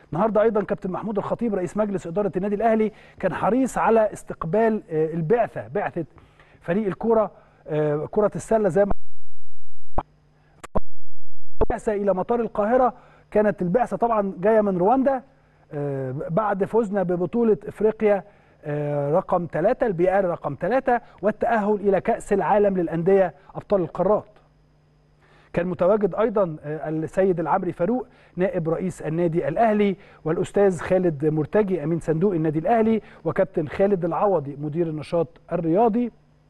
النهارده ايضا كابتن محمود الخطيب رئيس مجلس اداره النادي الاهلي كان حريص على استقبال آه، البعثه بعثه فريق الكره آه، كره السله زي ما بعثه الى مطار القاهره كانت البعثه طبعا جايه من رواندا آه، بعد فوزنا ببطوله افريقيا آه، رقم ثلاثة البي ار رقم ثلاثة والتأهل إلى كأس العالم للأندية أبطال القارات كان متواجد ايضا آه، السيد العمري فاروق نائب رئيس النادي الاهلي والاستاذ خالد مرتجي امين صندوق النادي الاهلي وكابتن خالد العوضي مدير النشاط الرياضي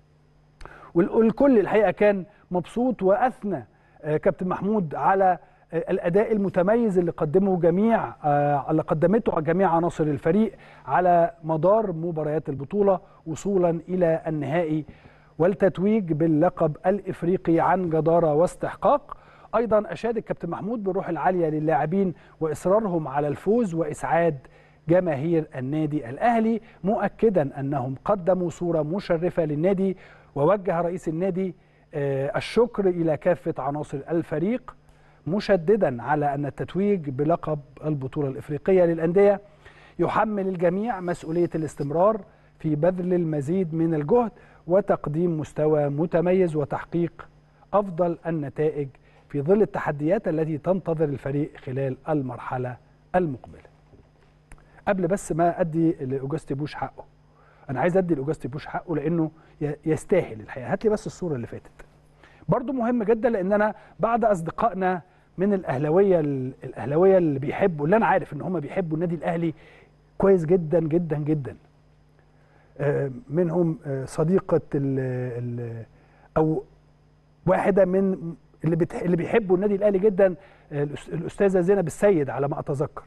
وال- والكل الحقيقه كان مبسوط واثنى آه، كابتن محمود على آه، الاداء المتميز اللي قدمه جميع آه، اللي قدمته جميع عناصر الفريق على مدار مباريات البطوله وصولا الى النهائي والتتويج باللقب الافريقي عن جداره واستحقاق ايضا اشاد الكابتن محمود بالروح العاليه للاعبين واصرارهم على الفوز واسعاد جماهير النادي الاهلي مؤكدا انهم قدموا صوره مشرفه للنادي ووجه رئيس النادي آه، الشكر الى كافه عناصر الفريق مشددا على ان التتويج بلقب البطوله الافريقيه للانديه يحمل الجميع مسؤوليه الاستمرار في بذل المزيد من الجهد وتقديم مستوى متميز وتحقيق افضل النتائج في ظل التحديات التي تنتظر الفريق خلال المرحله المقبله. قبل بس ما ادي لاوجستي بوش حقه. انا عايز ادي لاوجستي بوش حقه لانه ي- يستاهل الحقيقه، هات لي بس الصوره اللي فاتت. برضو مهم جدا لان انا بعد اصدقائنا من الاهلاويه الاهلاويه اللي بيحبوا اللي انا عارف ان هم بيحبوا النادي الاهلي كويس جدا جدا جدا آه، منهم آه، صديقه ال ال او واحده من اللي بتح اللي بيحبوا النادي الاهلي جدا آه، الأس- الاستاذه زينب السيد على ما اتذكر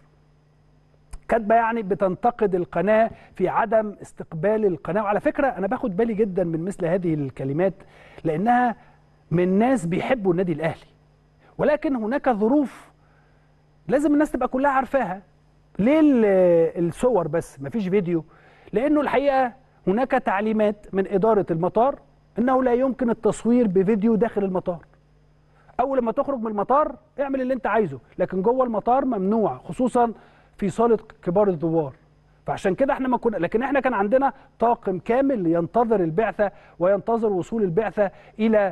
كاتبه يعني بتنتقد القناه في عدم استقبال القناه وعلى فكره انا باخد بالي جدا من مثل هذه الكلمات لانها من ناس بيحبوا النادي الاهلي ولكن هناك ظروف لازم الناس تبقى كلها عارفاها ليه ال- الصور بس مفيش فيديو لانه الحقيقه هناك تعليمات من اداره المطار انه لا يمكن التصوير بفيديو داخل المطار اول لما تخرج من المطار اعمل اللي انت عايزه لكن جوه المطار ممنوع خصوصا في صاله كبار الزوار فعشان كده احنا ما كنا لكن احنا كان عندنا طاقم كامل ينتظر البعثه وينتظر وصول البعثه الى آه،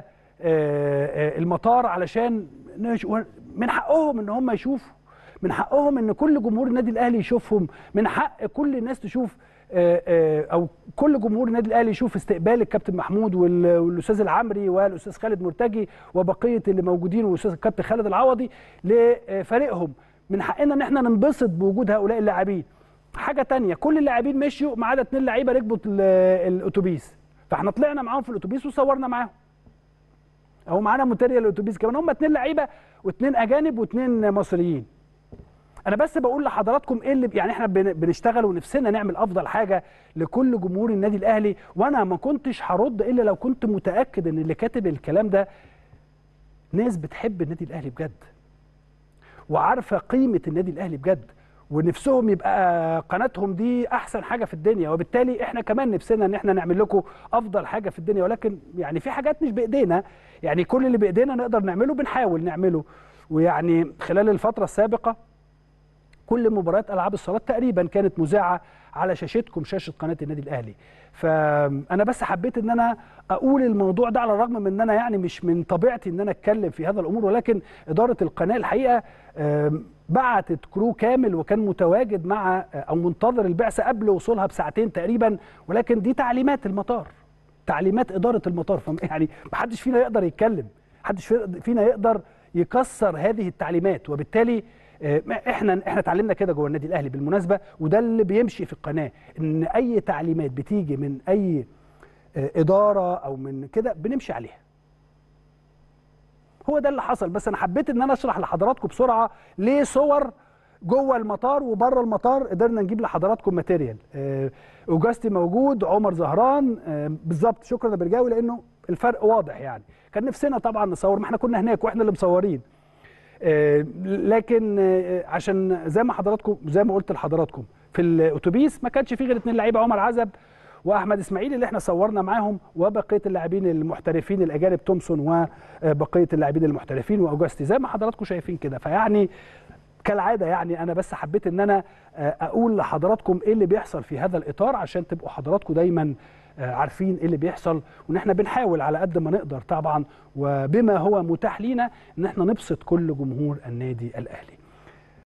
آه، المطار علشان نش- من حقهم ان هم يشوفوا من حقهم ان كل جمهور النادي الاهلي يشوفهم من حق كل الناس تشوف آه، آه، او كل جمهور النادي الاهلي يشوف استقبال الكابتن محمود وال- والاستاذ العمري والاستاذ خالد مرتجي وبقيه اللي موجودين والاستاذ الكابتن خالد العوضي لفريقهم من حقنا ان احنا ننبسط بوجود هؤلاء اللاعبين حاجه تانية كل اللاعبين مشيوا ما عدا اتنين لعيبه ركبوا ال- الاتوبيس فاحنا طلعنا معاهم في الاتوبيس وصورنا معاهم اهو معانا ماتيريال الاتوبيس كمان هم اتنين لعيبه واتنين اجانب واتنين مصريين انا بس بقول لحضراتكم ايه اللي يعني احنا بن- بنشتغل ونفسنا نعمل افضل حاجه لكل جمهور النادي الاهلي وانا ما كنتش هرد الا لو كنت متاكد ان اللي كاتب الكلام ده ناس بتحب النادي الاهلي بجد وعارفه قيمه النادي الاهلي بجد ونفسهم يبقى قناتهم دي احسن حاجه في الدنيا وبالتالي احنا كمان نفسنا ان احنا نعمل لكم افضل حاجه في الدنيا ولكن يعني في حاجات مش بايدينا يعني كل اللي بايدينا نقدر نعمله بنحاول نعمله ويعني خلال الفتره السابقه كل مباريات العاب الصالات تقريبا كانت مذاعه على شاشتكم شاشه قناه النادي الاهلي فانا بس حبيت ان انا اقول الموضوع ده على الرغم من ان انا يعني مش من طبيعتي ان انا اتكلم في هذا الامور ولكن اداره القناه الحقيقه آم، بعتت كرو كامل وكان متواجد مع او منتظر البعثه قبل وصولها بساعتين تقريبا ولكن دي تعليمات المطار تعليمات اداره المطار فم- يعني محدش فينا يقدر يتكلم محدش في- فينا يقدر يكسر هذه التعليمات وبالتالي آه، احنا احنا اتعلمنا كده جوه النادي الاهلي بالمناسبه وده اللي بيمشي في القناه ان اي تعليمات بتيجي من اي آه، اداره او من كده بنمشي عليها هو ده اللي حصل بس انا حبيت ان انا اشرح لحضراتكم بسرعه ليه صور جوه المطار وبره المطار قدرنا نجيب لحضراتكم ماتيريال آه، اوجاستي موجود عمر زهران آه، بالظبط شكرا يا برجاوي لانه الفرق واضح يعني كان نفسنا طبعا نصور ما احنا كنا هناك واحنا اللي مصورين آه، لكن آه، عشان زي ما حضراتكم زي ما قلت لحضراتكم في الاتوبيس ما كانش فيه غير اتنين لعيبه عمر عزب واحمد اسماعيل اللي احنا صورنا معاهم وبقيه اللاعبين المحترفين الاجانب تومسون وبقيه اللاعبين المحترفين واوجاستي زي ما حضراتكم شايفين كده فيعني كالعاده يعني انا بس حبيت ان انا اقول لحضراتكم ايه اللي بيحصل في هذا الاطار عشان تبقوا حضراتكم دايما عارفين ايه اللي بيحصل وان احنا بنحاول على قد ما نقدر طبعا وبما هو متاح لينا ان احنا نبسط كل جمهور النادي الاهلي